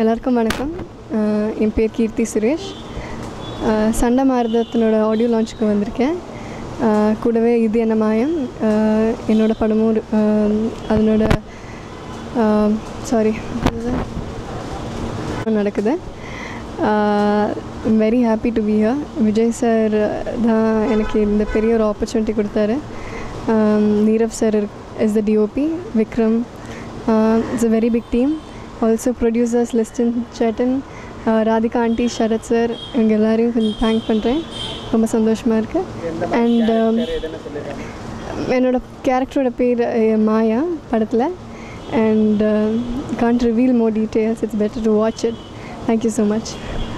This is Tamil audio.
எல்லாருக்கும் வணக்கம் அஹ் என் பேர் கீர்த்தி சுரேஷ் அஹ் சண்டை மாறுதத்தினோட ஆடியோ லான்ச்சுக்கு வந்திருக்கேன் அஹ் கூடவே இது என்ன மாயம் அஹ் என்னோட படமும் ஒரு- அஹ் அதனோட சாரி நடக்குது very happy to be here Vijay sir தான் எனக்கு இந்த பெரிய ஒரு ஆப்பர்ச்சுனிட்டி கொடுத்தாரு Um, Nirav sir is the DOP Vikram it's a very big team also producers Liston சேட்டன் ராதிகா ஆண்டி சரத் சார் இவங்க எல்லாரையும் கொஞ்சம் தேங்க் பண்ணுறேன் ரொம்ப சந்தோஷமாக இருக்குது அண்ட் என்னோட கேரக்டரோட பேர் அஹ், மாயா படத்தில் and can't reveal more details it's better to watch it thank you so much